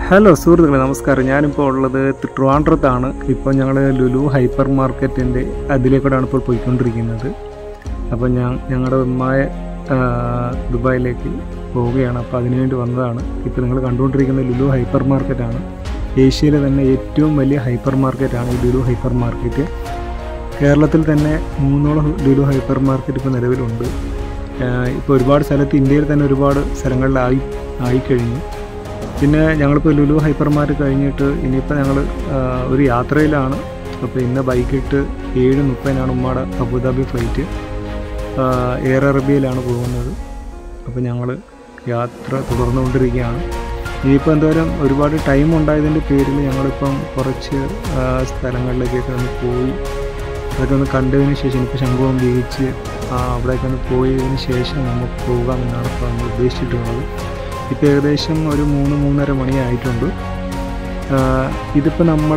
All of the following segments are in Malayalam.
ഹലോ സുഹൃത്തുക്കളെ നമസ്കാരം ഞാനിപ്പോൾ ഉള്ളത് ട്രിവാൻഡ്രത്താണ് ഇപ്പോൾ ഞങ്ങൾ ലുലു ഹൈപ്പർ മാർക്കറ്റിൻ്റെ അതിലേക്കൂടെയാണ് ഇപ്പോൾ പോയിക്കൊണ്ടിരിക്കുന്നത് അപ്പോൾ ഞാൻ ഞങ്ങളുടെ ഉമ്മായ ആ, ദുബായിലേക്ക് പോവുകയാണ് അപ്പോൾ അതിനുവേണ്ടി വന്നതാണ് ഇപ്പോൾ നിങ്ങൾ കണ്ടുകൊണ്ടിരിക്കുന്ന ലുലു ഹൈപ്പർ മാർക്കറ്റാണ് ഏഷ്യയിലെ തന്നെ ഏറ്റവും വലിയ ഹൈപ്പർ മാർക്കറ്റാണ് ഈ ലുലു ഹൈപ്പർ മാർക്കറ്റ് കേരളത്തിൽ തന്നെ മൂന്നോളം ലുലു ഹൈപ്പർ മാർക്കറ്റ് ഇപ്പോൾ നിലവിലുണ്ട് ഇപ്പോൾ ഒരുപാട് സ്ഥലത്ത് ഇന്ത്യയിൽ തന്നെ ഒരുപാട് സ്ഥലങ്ങളിലായി ആയിക്കഴിഞ്ഞു പിന്നെ ഞങ്ങളിപ്പോൾ ലുലു ഹൈപ്പർ മാർക്കറ്റ് കഴിഞ്ഞിട്ട് ഇനിയിപ്പോൾ ഞങ്ങൾ ഒരു യാത്രയിലാണ് അപ്പോൾ ഇന്ന് ബൈക്കിട്ട് ഏഴ് മുപ്പതിനാണ് ഉമ്മയുടെ അബുദാബി ഫ്ലൈറ്റ് എയർ അറബിയയിലാണ് പോകുന്നത് അപ്പോൾ ഞങ്ങൾ യാത്ര തുടർന്നുകൊണ്ടിരിക്കുകയാണ് ഇനിയിപ്പോൾ എന്തായാലും ഒരുപാട് ടൈം ഉണ്ടായതിൻ്റെ പേരിൽ ഞങ്ങളിപ്പം കുറച്ച് ആ, സ്ഥലങ്ങളിലേക്കൊക്കെ ഒന്ന് പോയി അതൊക്കെ ഒന്ന് കണ്ടതിന് ശേഷം ഇപ്പോൾ ശംഖുവം ബീച്ച് ആ, അവിടെയൊക്കെ ഒന്ന് പോയതിന് ശേഷം നമുക്ക് പോകാമെന്നാണ് ഇപ്പോൾ നമ്മൾ ഉദ്ദേശിച്ചിട്ടുള്ളത് ഇപ്പോൾ ഏകദേശം ഒരു മൂന്ന് മൂന്നര മണിയായിട്ടുണ്ട് ഇതിപ്പോൾ നമ്മൾ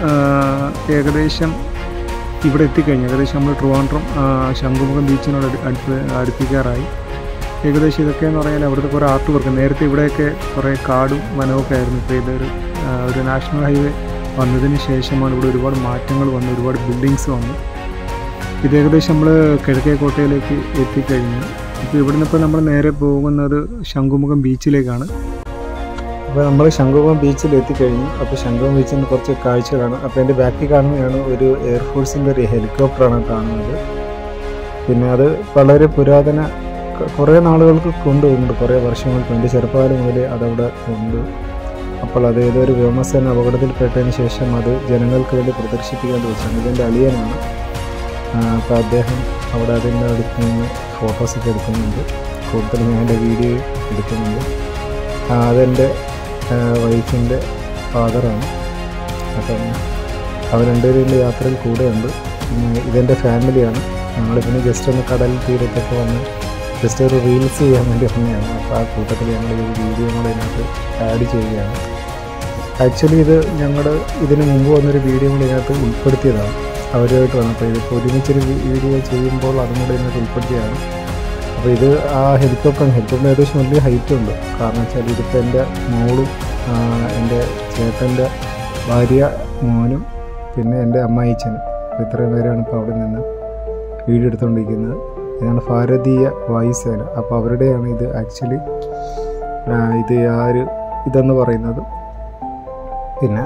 ഏകദേശം ഇവിടെ എത്തിക്കഴിഞ്ഞു ഏകദേശം നമ്മൾ ട്രിവാൻഡ്രം ആ, ശംഖുമുഖം ബീച്ചിനോട് അടു- അടുത്ത് അടുപ്പിക്കാറായി ഏകദേശം ഇതൊക്കെ എന്ന് പറഞ്ഞാൽ അവിടുത്തെ കുറേ ആർട്ട് വർക്ക് നേരത്തെ ഇവിടെയൊക്കെ കുറേ കാടും വനമൊക്കെ ആയിരുന്നു ഇപ്പോൾ ഇതൊരു ആ, ഒരു നാഷണൽ ഹൈവേ വന്നതിന് ശേഷമാണ് ഇവിടെ ഒരുപാട് മാറ്റങ്ങൾ വന്നു ഒരുപാട് ബിൽഡിങ്സ് വന്നു ഇത് ഏകദേശം നമ്മൾ കിഴക്കേ കോട്ടയിലേക്ക് എത്തിക്കഴിഞ്ഞു ഇപ്പോൾ ഇവിടുന്ന് ഇപ്പോൾ നമ്മൾ നേരെ പോകുന്നത് ശംഖുമുഖം ബീച്ചിലേക്കാണ് അപ്പോൾ നമ്മൾ ശംഖുമുഖം ബീച്ചിൽ എത്തിക്കഴിഞ്ഞു അപ്പോൾ ശംഖുമുഖം ബീച്ചിൽ നിന്ന് കുറച്ച് കാഴ്ചകളാണ് അപ്പോൾ എൻ്റെ ബാക്കിൽ കാണുന്നതാണ് ഒരു എയർഫോഴ്സിൻ്റെ ഒരു ഹെലികോപ്റ്ററാണ് കാണുന്നത് പിന്നെ അത് വളരെ പുരാതന ക- കുറേ നാളുകൾക്ക് കൊണ്ടുപോകുന്നുണ്ട് കുറേ വർഷങ്ങൾക്ക് എൻ്റെ ചെറുപ്പകാലം മുതൽ അതവിടെ ഉണ്ട് അപ്പോൾ അത് ഏതൊരു വ്യോമസേന അപകടത്തിൽപ്പെട്ടതിന് ശേഷം അത് ജനങ്ങൾക്ക് വേണ്ടി പ്രദർശിപ്പിക്കാൻ വെച്ചാണ് ഇതെൻ്റെ അളിയനാണ് ആ, അപ്പോൾ അദ്ദേഹം അവിടെ അതിൻ്റെ അടുത്ത് നിന്ന് ഫോട്ടോസൊക്കെ എടുക്കുന്നുണ്ട് കൂടുതൽ ഞാൻ എൻ്റെ വീഡിയോ എടുക്കുന്നുണ്ട് ആ, അതെൻ്റെ വൈഫിൻ്റെ ഫാദറാണ് അപ്പം അവർ രണ്ടുപേരും യാത്രയിൽ കൂടെയുണ്ട് പിന്നെ ഇതെൻ്റെ ഫാമിലിയാണ് ഞങ്ങൾ പിന്നെ ജസ്റ്റ് ഒന്ന് കടൽ തീരത്തൊക്കെ വന്ന് ജസ്റ്റ് ഒരു റീൽസ് ചെയ്യാൻ വേണ്ടി വന്നതാണ് അപ്പോൾ ആ കൂട്ടത്തിൽ ഞങ്ങൾ ഈ ഒരു വീഡിയോ കൂടെ ഇതിനകത്ത് ആഡ് ചെയ്യുകയാണ് ആക്ച്വലി ഇത് ഞങ്ങൾ ഇതിന് മുമ്പ് വന്നൊരു വീഡിയോ കൂടി ഇതിനകത്ത് ഉൾപ്പെടുത്തിയതാണ് അവരുമായിട്ട് വന്നപ്പോൾ ഇതിപ്പോൾ ഒരുമിച്ചൊരു വി- വീഡിയോ ചെയ്യുമ്പോൾ അതും കൂടെ ഇതിനകത്ത് ഉൾപ്പെടുത്തിയതാണ് അപ്പോൾ ഇത് ആ ഹെലികോപ്റ്റർ ഹെലികോപ്റ്റർ ഏകദേശം വലിയ ഹൈറ്റ് ഉണ്ട് കാരണം വെച്ചാൽ ഇതിപ്പോൾ എൻ്റെ മോളും ആ, എൻ്റെ ചേട്ടൻ്റെ ഭാര്യ മോനും പിന്നെ എൻ്റെ അമ്മായിച്ചനും അപ്പോൾ ഇത്രയും പേരാണ് ഇപ്പോൾ അവിടെ നിന്ന് വീഡിയോ എടുത്തുകൊണ്ടിരിക്കുന്നത് ഇതാണ് ഭാരതീയ വായുസേന അപ്പോൾ അവരുടെയാണ് ഇത് ആക്ച്വലി ഇത് ആ ഒരു ഇതെന്ന് പറയുന്നത് പിന്നെ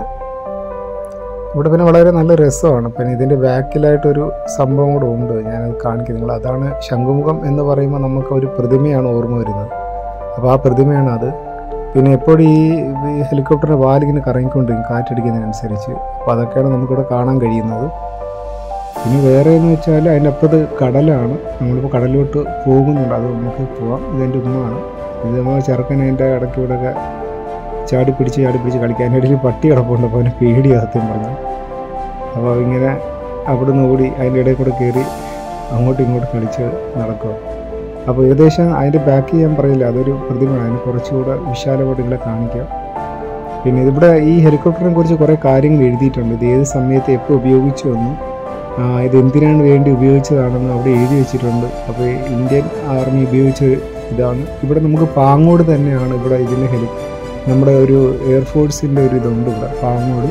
ഇവിടെ പിന്നെ വളരെ നല്ല രസമാണ് പിന്നെ ഇതിൻ്റെ ബാക്കിലായിട്ടൊരു സംഭവം കൂടെ ഉണ്ട് ഞാനത് കാണിക്കുന്നത് നിങ്ങൾ അതാണ് ശംഖുമുഖം എന്ന് പറയുമ്പോൾ നമുക്ക് ഒരു പ്രതിമയാണ് ഓർമ്മ വരുന്നത് അപ്പോൾ ആ പ്രതിമയാണ് അത് പിന്നെ എപ്പോഴും ഈ ഈ ഹെലികോപ്റ്ററിൻ്റെ വാലിങ്ങനെ കറങ്ങിക്കൊണ്ടിരിക്കും കാറ്റടിക്കുന്നതിനനുസരിച്ച് അപ്പോൾ അതൊക്കെയാണ് നമുക്കിവിടെ കാണാൻ കഴിയുന്നത് പിന്നെ വേറെ എന്ന് വെച്ചാൽ അതിൻ്റെ അപ്പുറത്ത് കടലാണ് നമ്മളിപ്പോൾ കടലിലോട്ട് പോകുന്നുണ്ട് അത് നമുക്ക് പോവാം ഇതെൻ്റെ ഉമ്മയാണ് ഇത് നമ്മൾ ചെറുക്കൻ അതിൻ്റെ ഇടയ്ക്ക് ഇവിടെയൊക്കെ ചാടി പിടിച്ച് ചാടി പിടിച്ച് കളിക്കാൻ അതിനിടയിൽ പട്ടി കിടപ്പുണ്ട് അപ്പോൾ അവന് പേടിയാണ് സത്യം പറഞ്ഞു അപ്പോൾ ഇങ്ങനെ അവിടെ നിന്ന് ഓടി അതിൻ്റെ ഇടയിൽ കൂടെ കയറി അങ്ങോട്ടും ഇങ്ങോട്ടും കളിച്ച് നടക്കുക അപ്പോൾ ഏകദേശം അതിൻ്റെ ബാക്ക് ഞാൻ പറയില്ല അതൊരു പ്രതിമയാണ് അതിന് കുറച്ചുകൂടെ വിശാലമായിട്ട് ഇവിടെ കാണിക്കാം പിന്നെ ഇതിവിടെ ഈ ഹെലികോപ്റ്ററിനെ കുറിച്ച് കുറേ കാര്യങ്ങൾ എഴുതിയിട്ടുണ്ട് ഇത് ഏത് സമയത്ത് എപ്പോൾ ഉപയോഗിച്ചു വന്നു ആ, ഇത് എന്തിനാണ് വേണ്ടി ഉപയോഗിച്ചതാണെന്ന് അവിടെ എഴുതി വെച്ചിട്ടുണ്ട് അപ്പോൾ ഇന്ത്യൻ ആർമി ഉപയോഗിച്ച ഇതാണ് ഇവിടെ നമുക്ക് പാങ്ങോട് തന്നെയാണ് ഇവിടെ ഇതിൻ്റെ ഹെലി നമ്മുടെ ഒരു എയർഫോഴ്സിൻ്റെ ഒരു ഇതുണ്ട് ഇവിടെ പാങ്ങോട്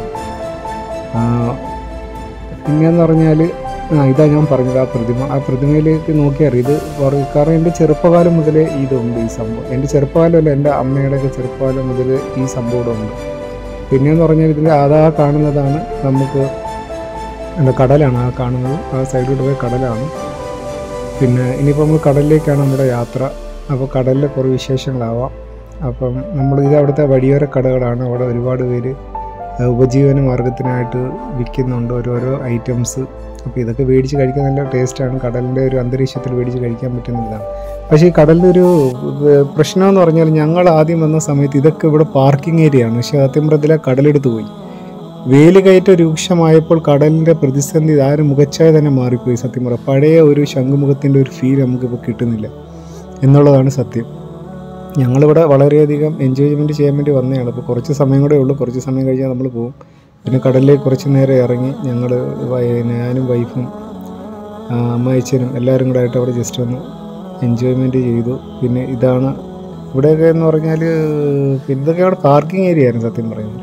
ആ, പിന്നെന്ന് പറഞ്ഞാൽ ആ ഇതാ ഞാൻ പറഞ്ഞത് ആ പ്രതിമ ആ പ്രതിമയിലേക്ക് നോക്കിയാൽ അറിയാം ഇത് പറ- കാരണം എൻ്റെ ചെറുപ്പകാലം മുതലേ ഇതുണ്ട് ഈ സംഭവം എൻ്റെ ചെറുപ്പകാലമല്ല എൻ്റെ അമ്മയുടെയൊക്കെ ചെറുപ്പകാലം മുതൽ ഈ സംഭവം ഇവിടെ ഉണ്ട് പിന്നെയെന്ന് പറഞ്ഞാൽ ഇതിൻ്റെ അതാ കാണുന്നതാണ് നമുക്ക് എന്താ കടലാണ് ആ കാണുന്നത് ആ സൈഡിലോട്ട് പോയ കടലാണ് പിന്നെ ഇനിയിപ്പോൾ നമ്മൾ കടലിലേക്കാണ് നമ്മുടെ യാത്ര അപ്പോൾ കടലിലെ കുറേ വിശേഷങ്ങളാവാം അപ്പം നമ്മൾ ഇത് അവിടുത്തെ വഴിയോര കടകളാണ് അവിടെ ഒരുപാട് പേര് ഏഹ്, ഉപജീവന മാർഗത്തിനായിട്ട് വിൽക്കുന്നുണ്ട് ഓരോരോ ഐറ്റംസ് അപ്പോൾ ഇതൊക്കെ മേടിച്ച് കഴിക്കാൻ നല്ല ടേസ്റ്റാണ് കടലിൻ്റെ ഒരു അന്തരീക്ഷത്തിൽ മേടിച്ച് കഴിക്കാൻ പറ്റുന്നതാണ് പക്ഷേ ഈ കടലിൻ്റെ ഒരു ഏഹ്, പ്രശ്നം എന്ന് പറഞ്ഞാൽ ഞങ്ങൾ ആദ്യം വന്ന സമയത്ത് ഇതൊക്കെ ഇവിടെ പാർക്കിംഗ് ഏരിയ ആണ് പക്ഷേ സത്യം പറഞ്ഞാൽ കടലെടുത്ത് പോയി വേലികയറ്റ രൂക്ഷമായപ്പോൾ കടലിൻ്റെ പ്രതിസന്ധി ആരും മുഖച്ഛായ തന്നെ മാറിപ്പോയി സത്യം പറയാം പഴയ ഒരു ശംഖുമുഖത്തിൻ്റെ ഒരു ഫീൽ നമുക്കിപ്പോൾ കിട്ടുന്നില്ല എന്നുള്ളതാണ് സത്യം ഞങ്ങളിവിടെ വളരെയധികം എൻജോയ്മെൻറ്റ് ചെയ്യാൻ വേണ്ടി വന്നതാണ് അപ്പോൾ കുറച്ച് സമയം കൂടെ ഉള്ളൂ കുറച്ച് സമയം കഴിഞ്ഞാൽ നമ്മൾ പോകും പിന്നെ കടലിലേക്ക് കുറച്ച് നേരം ഇറങ്ങി ഞങ്ങൾ ഞാനും വൈഫും അമ്മയച്ചനും എല്ലാവരും കൂടെ ആയിട്ട് അവിടെ ജസ്റ്റ് ഒന്ന് എൻജോയ്മെൻറ്റ് ചെയ്തു പിന്നെ ഇതാണ് ഇവിടെയൊക്കെ എന്ന് പറഞ്ഞാൽ പിന്നെ ഇതൊക്കെ അവിടെ പാർക്കിംഗ് ഏരിയ ആയിരുന്നു സത്യം പറയുന്നത്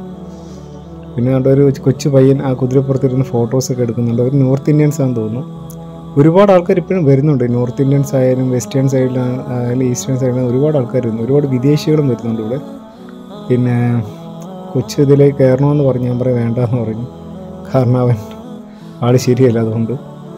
പിന്നെ കണ്ട ഒരു കൊച്ചു പയ്യൻ ആ കുതിരപ്പുറത്തിരുന്ന് ഫോട്ടോസൊക്കെ എടുക്കുന്നുണ്ട് അവർ നോർത്ത് ഇന്ത്യൻസ് ആണെന്ന് തോന്നുന്നു ഒരുപാട് ആൾക്കാർ ഇപ്പോഴും വരുന്നുണ്ട് നോർത്ത് ഇന്ത്യൻസ് ആയാലും വെസ്റ്റേൺ സൈഡിലായാലും ഈസ്റ്റേൺ സൈഡിലും ഒരുപാട് ആൾക്കാർ വരുന്നു ഒരുപാട് വിദേശികളും വരുന്നുണ്ട് ഇവിടെ പിന്നെ കൊച്ചു ഇതിലേക്ക് കയറണമെന്ന് പറഞ്ഞു ഞാൻ പറയും വേണ്ടെന്ന് പറഞ്ഞു കാരണം അവൻ ആൾ ശരിയല്ല അതുകൊണ്ട്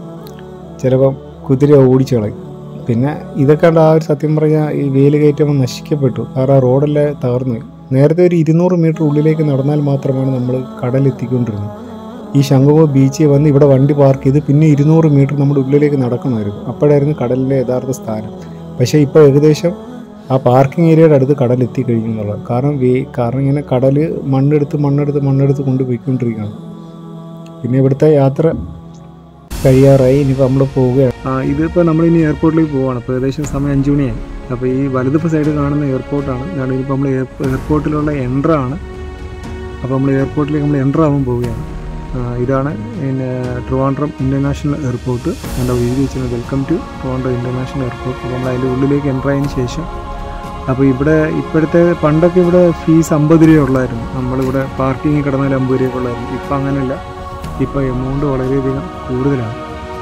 ചിലപ്പം കുതിര ഓടിച്ചു കളയും പിന്നെ ഇതൊക്കെ കണ്ട് ആ ഒരു സത്യം പറഞ്ഞാൽ ഈ വേല് കയറ്റുമ്പോൾ നശിക്കപ്പെട്ടു കാരണം ആ റോഡെല്ലാം തകർന്നു പോയി. നേരത്തെ ഒരു ഇരുന്നൂറ് മീറ്റർ ഉള്ളിലേക്ക് നടന്നാൽ മാത്രമാണ് നമ്മൾ കടലെത്തിക്കൊണ്ടിരുന്നത് ഈ ശംഖുമോ ബീച്ചിൽ വന്ന് ഇവിടെ വണ്ടി പാർക്ക് ചെയ്ത് പിന്നെ ഇരുന്നൂറ് മീറ്റർ നമ്മുടെ ഉള്ളിലേക്ക് നടക്കണമായിരുന്നു അപ്പോഴായിരുന്നു കടലിലെ യഥാർത്ഥ സ്ഥാനം പക്ഷേ ഇപ്പോൾ ഏകദേശം ആ പാർക്കിംഗ് ഏരിയയുടെ അടുത്ത് കടൽ എത്തിക്കഴിഞ്ഞു എന്നുള്ളത് കാരണം വേ കാരണം ഇങ്ങനെ കടൽ മണ്ണെടുത്ത് മണ്ണെടുത്ത് മണ്ണെടുത്ത് കൊണ്ടുപോയിക്കൊണ്ടിരിക്കുകയാണ് പിന്നെ ഇവിടുത്തെ യാത്ര കഴിയാറായി ഇനിയിപ്പോൾ നമ്മൾ പോവുകയാണ് ആ, ഇതിപ്പോൾ നമ്മളിനി എയർപോർട്ടിലേക്ക് പോവാണ് അപ്പോൾ ഏകദേശം സമയം അഞ്ച് മണിയായി അപ്പോൾ ഈ വലതുപ്പ് സൈഡ് കാണുന്ന എയർപോർട്ടാണ് ഇതാണ് ഇനിയിപ്പോൾ നമ്മൾ എയർപോർട്ടിലുള്ള എൻട്ര ആണ് അപ്പോൾ നമ്മൾ എയർപോർട്ടിലേക്ക് നമ്മൾ എൻട്ര ആവാൻ പോവുകയാണ് ആ, ഇതാണ് പിന്നെ ട്രിവാൻഡ്രം ഇൻ്റർനാഷണൽ എയർപോർട്ട് എൻ്റെ എഴുതി വെച്ചിരുന്നത് welcome to Trivandrum international airport അപ്പോൾ നമ്മൾ അതിൻ്റെ ഉള്ളിലേക്ക് എൻ്റർ ആയതിന് ശേഷം അപ്പോൾ ഇവിടെ ഇപ്പോഴത്തെ പണ്ടൊക്കെ ഇവിടെ ഫീസ് അമ്പത് രൂപ ഉള്ളായിരുന്നു നമ്മളിവിടെ പാർക്കിങ്ങിൽ കിടന്നാൽ അമ്പത് രൂപ ഉള്ളായിരുന്നു ഇപ്പം അങ്ങനെയല്ല ഇപ്പോൾ എമൗണ്ട് വളരെയധികം കൂടുതലാണ്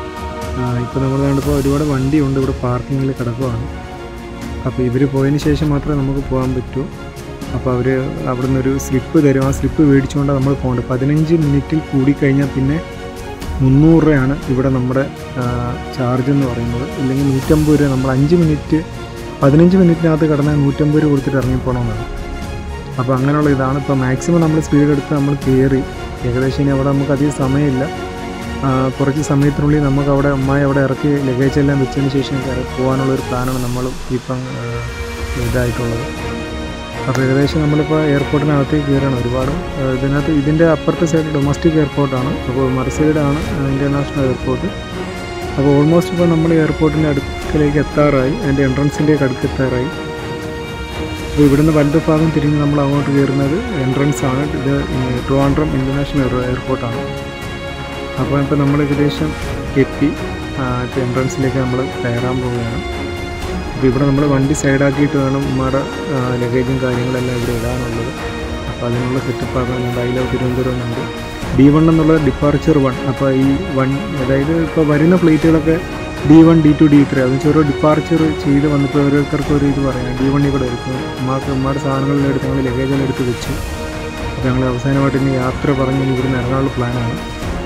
ഇപ്പോൾ നമ്മൾ കണ്ടപ്പോൾ ഒരുപാട് വണ്ടിയുണ്ട് ഇവിടെ പാർക്കിങ്ങിൽ കിടക്കുവാണ് അപ്പോൾ ഇവർ പോയതിന് ശേഷം മാത്രമേ നമുക്ക് പോകാൻ പറ്റൂ അപ്പോൾ അവർ അവിടെ നിന്നൊരു സ്ലിപ്പ് തരും ആ സ്ലിപ്പ് മേടിച്ചുകൊണ്ടാണ് നമ്മൾ പോകേണ്ടത് പതിനഞ്ച് മിനിറ്റിൽ കൂടിക്കഴിഞ്ഞാൽ പിന്നെ മുന്നൂറ് രൂപയാണ് ഇവിടെ നമ്മുടെ ചാർജ് എന്ന് പറയുന്നത് ഇല്ലെങ്കിൽ നൂറ്റമ്പത് രൂപ നമ്മൾ അഞ്ച് മിനിറ്റ് പതിനഞ്ച് മിനിറ്റിനകത്ത് കിടന്നാൽ നൂറ്റമ്പത് രൂപ കൊടുത്തിട്ട് ഇറങ്ങിപ്പോകണമെന്നാണ് അപ്പോൾ അങ്ങനെയുള്ള ഇതാണ് ഇപ്പോൾ മാക്സിമം നമ്മൾ സ്പീഡ് എടുത്ത് നമ്മൾ കയറി ഏകദേശം ഇനി അവിടെ നമുക്ക് അധികം സമയമില്ല ആ, കുറച്ച് സമയത്തിനുള്ളിൽ നമുക്ക് അവിടെ അമ്മായി അവിടെ ഇറക്കി ലഗേജ് എല്ലാം വെച്ചതിന് ശേഷം കയറി പോകാനുള്ള ഒരു പ്ലാനാണ് നമ്മൾ ഇപ്പം ആ, ഇതായിട്ടുള്ളത് അപ്പോൾ ഏകദേശം നമ്മളിപ്പോൾ എയർപോർട്ടിനകത്തേക്ക് കയറുകയാണ് ഒരുപാട് ആ, ഇതിനകത്ത് ഇതിൻ്റെ അപ്പുറത്തെ സൈഡ് ഡൊമസ്റ്റിക് എയർപോർട്ടാണ് അപ്പോൾ മറു സൈഡാണ് ഇൻ്റർനാഷണൽ എയർപോർട്ട് അപ്പോൾ ഓൾമോസ്റ്റ് ഇപ്പോൾ നമ്മൾ എയർപോർട്ടിൻ്റെ അടുക്കലേക്ക് എത്താറായി അതിൻ്റെ എൻട്രൻസിൻ്റെ അടുക്ക് എത്താറായി അപ്പോൾ ഇവിടുന്ന് വലത് ഭാഗം തിരിഞ്ഞ് നമ്മൾ അങ്ങോട്ട് കയറുന്നത് എൻട്രൻസ് ആണ് ഇത് ട്രിവാൻഡ്രം ഇൻ്റർനാഷണൽ എയർ- എയർപോർട്ടാണ് അപ്പോൾ ഇപ്പോൾ നമ്മൾ ഏകദേശം എത്തി ഇപ്പോൾ എൻട്രൻസിലേക്ക് നമ്മൾ കയറാൻ പോവുകയാണ് അപ്പോൾ ഇവിടെ നമ്മൾ വണ്ടി സൈഡാക്കിയിട്ട് വേണം നമ്മുടെ ലഗേജും കാര്യങ്ങളെല്ലാം ഇവിടെ ഇടാനുള്ളത് അപ്പോൾ അതിനുള്ള സെറ്റപ്പ് ആക്കുന്നുണ്ട് ഐ ലവ് തിരുവനന്തപുരം ഉണ്ട് ഡി വൺ എന്നുള്ള ഡിപ്പാർച്ചർ വൺ അപ്പോൾ ഈ വൺ അതായത് ഇപ്പോൾ വരുന്ന ഫ്ലൈറ്റുകളൊക്കെ D one D two D three അത് വെച്ച് ഓരോ ഡിപ്പാർച്ചർ ചെയ്ത് വന്നപ്പോൾ ഓരോരുത്തർക്കും ഒരു ഇത് പറയാം ഡി വണ്ണിൽ കൂടെ എടുക്കും ഉമ്മാക്ക് ഉമ്മാരുടെ സാധനങ്ങളെല്ലാം എടുത്ത് ഞങ്ങൾ ലഗേജെല്ലാം എടുത്ത് വെച്ചു അപ്പോൾ ഞങ്ങൾ അവസാനമായിട്ട് ഇനി യാത്ര പറഞ്ഞ് ഇനി ഇവിടുന്ന് ഇറങ്ങാനുള്ള പ്ലാനാണ്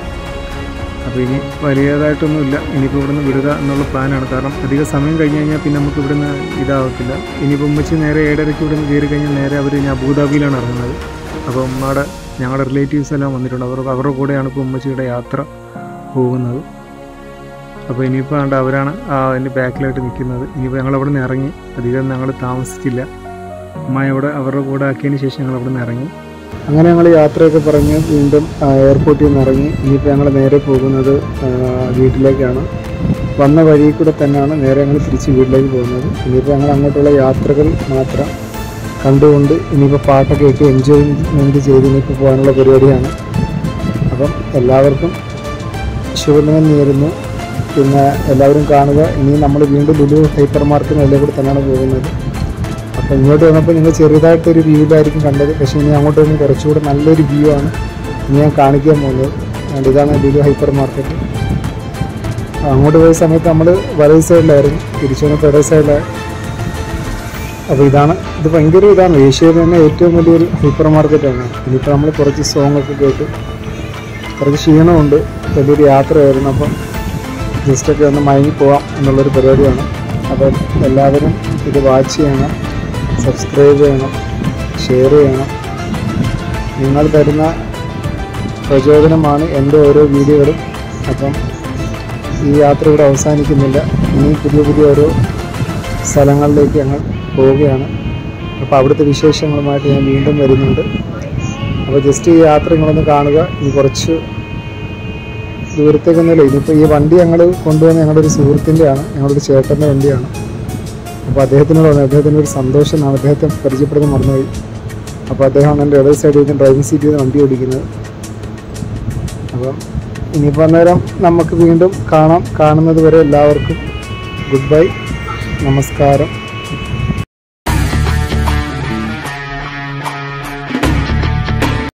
അപ്പോൾ ഇനി വലിയതായിട്ടൊന്നുമില്ല ഇനിയിപ്പോൾ ഇവിടുന്ന് വിടുക എന്നുള്ള പ്ലാനാണ് കാരണം അധിക സമയം കഴിഞ്ഞ് കഴിഞ്ഞാൽ പിന്നെ നമുക്ക് ഇവിടുന്ന് ഇതാവത്തില്ല ഇനിയിപ്പോൾ ഉമ്മച്ചി നേരെ ഏഴരയ്ക്ക് ഇവിടുന്ന് കയറി കഴിഞ്ഞാൽ നേരെ അവർ ഇനി അബുദാബിയിലാണ് ഇറങ്ങുന്നത് അപ്പോൾ ഉമ്മയുടെ ഞങ്ങളുടെ റിലേറ്റീവ്സ് എല്ലാം വന്നിട്ടുണ്ട് അവർ അവരുടെ കൂടെയാണ് ഇപ്പോൾ ഉമ്മച്ചിയുടെ യാത്ര പോകുന്നത് അപ്പോൾ ഇനിയിപ്പോൾ കണ്ട അവരാണ് ആ അതിൻ്റെ ബാക്കിലായിട്ട് നിൽക്കുന്നത് ഇനിയിപ്പോൾ ഞങ്ങൾ അവിടെ നിന്ന് ഇറങ്ങി അധികം ഞങ്ങൾ താമസിച്ചില്ല അമ്മ അവിടെ അവരുടെ കൂടെ ആക്കിയതിന് ശേഷം ഞങ്ങൾ അവിടെ നിന്ന് ഇറങ്ങി അങ്ങനെ ഞങ്ങൾ യാത്രയൊക്കെ പറഞ്ഞ് വീണ്ടും ആ, എയർപോർട്ടിൽ നിന്ന് ഇറങ്ങി ഇനിയിപ്പോൾ ഞങ്ങൾ നേരെ പോകുന്നത് ആ, വീട്ടിലേക്കാണ് വന്ന വഴി കൂടെ തന്നെയാണ് നേരെ ഞങ്ങൾ തിരിച്ച് വീട്ടിലേക്ക് പോകുന്നത് ഇനിയിപ്പോൾ ഞങ്ങൾ അങ്ങോട്ടുള്ള യാത്രകൾ മാത്രം കണ്ടുകൊണ്ട് ഇനിയിപ്പോൾ പാട്ടൊക്കെ ഇട്ട് എൻജോയ്മെൻറ്റ് ചെയ്ത് ഇനിയിപ്പോൾ പോകാനുള്ള പരിപാടിയാണ് അപ്പം എല്ലാവർക്കും ശുഭദിനം നേരുന്നു പിന്നെ എല്ലാവരും കാണുക ഇനി നമ്മൾ വീണ്ടും ലുലു ഹൈപ്പർ മാർക്കറ്റിന് എല്ലാം കൂടെ തന്നെയാണ് പോകുന്നത് അപ്പോൾ ഇങ്ങോട്ട് വന്നപ്പോൾ നിങ്ങൾ ചെറുതായിട്ടൊരു വ്യൂവിലായിരിക്കും കണ്ടത് പക്ഷേ ഇനി അങ്ങോട്ട് വരുമ്പോൾ കുറച്ചുകൂടെ നല്ലൊരു വ്യൂ ആണ് ഇനി ഞാൻ കാണിക്കാൻ പോകുന്നത് അതുകൊണ്ട് ഇതാണ് ലുലു ഹൈപ്പർ മാർക്കറ്റ് അങ്ങോട്ട് പോയ സമയത്ത് നമ്മൾ വലത് സൈഡിലായിരുന്നു തിരിച്ചു വന്നപ്പോൾ ഇടത് സൈഡിലായി അപ്പോൾ ഇതാണ് ഇത് ഭയങ്കര ഇതാണ് ഏഷ്യയിൽ തന്നെ ഏറ്റവും വലിയൊരു ഹൈപ്പർ മാർക്കറ്റാണ് ഇനിയിപ്പോൾ നമ്മൾ കുറച്ച് സോങ് ഒക്കെ കേട്ട് കുറച്ച് ക്ഷീണമുണ്ട് വലിയൊരു യാത്രയായിരുന്നു അപ്പം ജസ്റ്റൊക്കെ ഒന്ന് മയങ്ങി പോവാം എന്നുള്ളൊരു പരിപാടിയാണ് അപ്പം എല്ലാവരും ഇത് വാച്ച് ചെയ്യണം സബ്സ്ക്രൈബ് ചെയ്യണം ഷെയർ ചെയ്യണം നിങ്ങൾ തരുന്ന പ്രചോദനമാണ് എൻ്റെ ഓരോ വീഡിയോകളും അപ്പം ഈ യാത്ര ഇവിടെ അവസാനിക്കുന്നില്ല ഇനി പുതിയ പുതിയ ഓരോ സ്ഥലങ്ങളിലേക്ക് ഞങ്ങൾ പോവുകയാണ് അപ്പോൾ അവിടുത്തെ വിശേഷങ്ങളുമായിട്ട് ഞാൻ വീണ്ടും വരുന്നുണ്ട് അപ്പോൾ ജസ്റ്റ് ഈ യാത്ര നിങ്ങളൊന്ന് കാണുക ഇനി കുറച്ച് ദൂരത്തേക്കൊന്നുമില്ല ഇനിയിപ്പോൾ ഈ വണ്ടി ഞങ്ങൾ കൊണ്ടുവന്ന ഞങ്ങളുടെ ഒരു സുഹൃത്തിൻ്റെയാണ് ഞങ്ങളുടെ ഒരു ചേട്ടൻ്റെ വണ്ടിയാണ് അപ്പോൾ അദ്ദേഹത്തിനോട് പറഞ്ഞു അദ്ദേഹത്തിൻ്റെ ഒരു സന്തോഷം എന്നാണ് അദ്ദേഹത്തെ പരിചയപ്പെടുന്ന മറന്നുപോയി അപ്പോൾ അദ്ദേഹമാണ് എൻ്റെ ഇടത് സൈഡിൽ നിന്ന് ഡ്രൈവിംഗ് സീറ്റിൽ നിന്ന് വണ്ടി ഓടിക്കുന്നത് അപ്പം ഇനിയിപ്പോൾ അന്നേരം നമുക്ക് വീണ്ടും കാണാം കാണുന്നത് വരെ എല്ലാവർക്കും ഗുഡ് ബൈ നമസ്കാരം